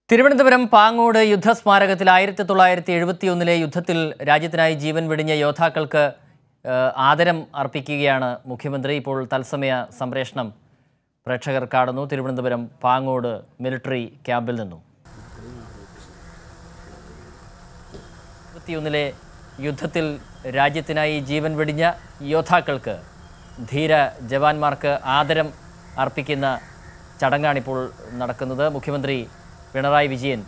തിരുവനന്തപുരം പാങ്ങോട് യുദ്ധസ്മാരകത്തിൽ ആയിരത്തി തൊള്ളായിരത്തി എഴുപത്തിയൊന്നിലെ യുദ്ധത്തിൽ രാജ്യത്തിനായി ജീവൻ വെടിഞ്ഞ യോദ്ധാക്കൾക്ക് ഏഹ്, ആദരം അർപ്പിക്കുകയാണ് മുഖ്യമന്ത്രി ഇപ്പോൾ തത്സമയ സംപ്രേഷണം പ്രേക്ഷകർ കാണുന്നു തിരുവനന്തപുരം പാങ്ങോട് മിലിറ്ററി ക്യാമ്പിൽ നിന്നും ഇരുപത്തിയൊന്നിലെ യുദ്ധത്തിൽ രാജ്യത്തിനായി ജീവൻ വെടിഞ്ഞ യോദ്ധാക്കൾക്ക് ധീര ജവാന്മാർക്ക് ആദരം അർപ്പിക്കുന്ന ചടങ്ങാണിപ്പോൾ നടക്കുന്നത് മുഖ്യമന്ത്രി പിണറായി വിജയൻ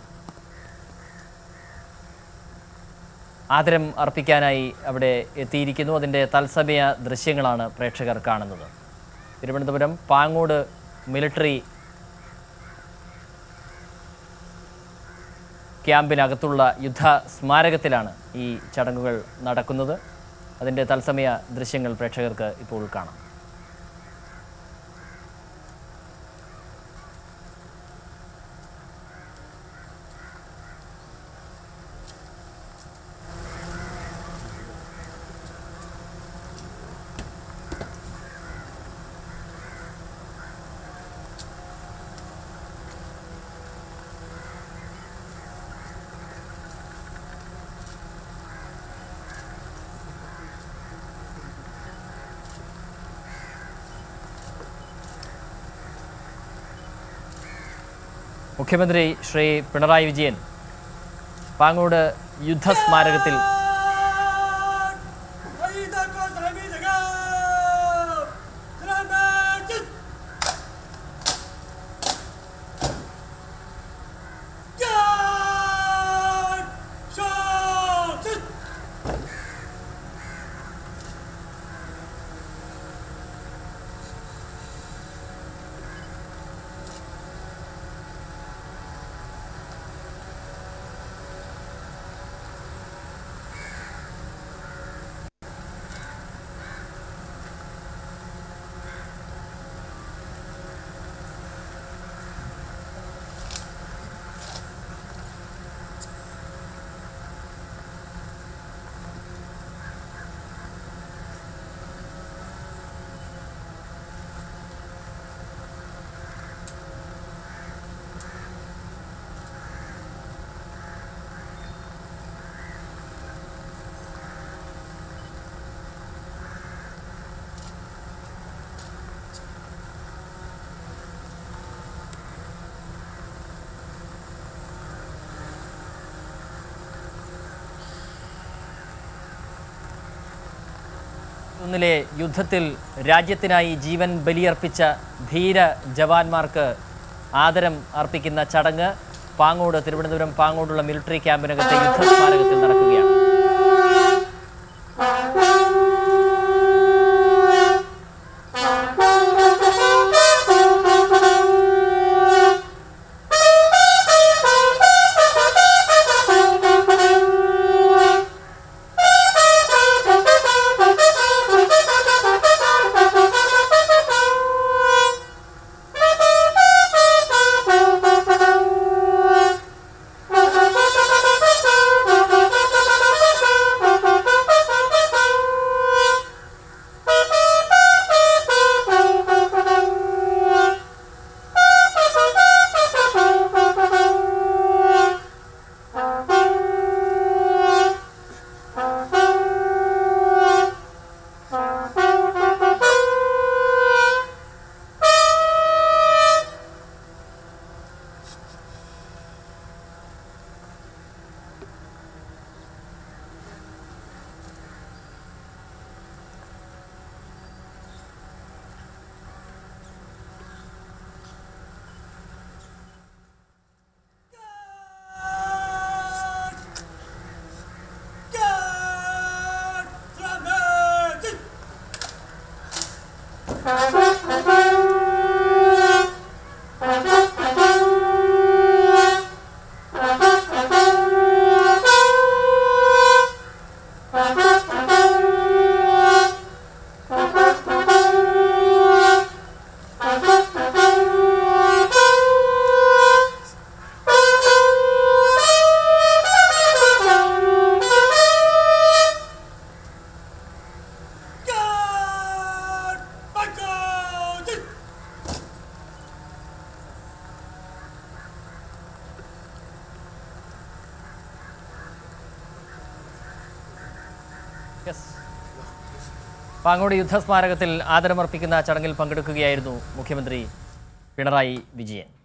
ആദരം അർപ്പിക്കാനായി അവിടെ എത്തിയിരിക്കുന്നു അതിൻ്റെ തത്സമയ ദൃശ്യങ്ങളാണ് പ്രേക്ഷകർ കാണുന്നത് തിരുവനന്തപുരം പാങ്ങോട് മിലിറ്ററി ക്യാമ്പിനകത്തുള്ള യുദ്ധ സ്മാരകത്തിലാണ് ഈ ചടങ്ങുകൾ നടക്കുന്നത് അതിൻ്റെ തത്സമയ ദൃശ്യങ്ങൾ പ്രേക്ഷകർക്ക് ഇപ്പോൾ കാണാം മുഖ്യമന്ത്രി Shri Pinarayi Vijayan Pangode യുദ്ധസ്മാരകത്തിൽ Hayda Selamat Tegap! Selamat Cik! Jan! Shot! Cik! ഒന്നിലെ യുദ്ധത്തിൽ രാജ്യത്തിനായി ജീവൻ ബലിയർപ്പിച്ച ധീര ജവാന്മാർക്ക് ആദരം അർപ്പിക്കുന്ന ചടങ്ങ് പാങ്ങോട് തിരുവനന്തപുരം പാങ്ങോടുള്ള മിലിറ്ററി ക്യാമ്പിനകത്തെ യുദ്ധസ്മാരകത്തിൽ നടക്കുകയാണ് Thank you. യെസ് പാങ്ങോട് യുദ്ധസ്മാരകത്തിൽ ആദരമർപ്പിക്കുന്ന ചടങ്ങിൽ പങ്കെടുക്കുകയായിരുന്നു മുഖ്യമന്ത്രി പിണറായി വിജയൻ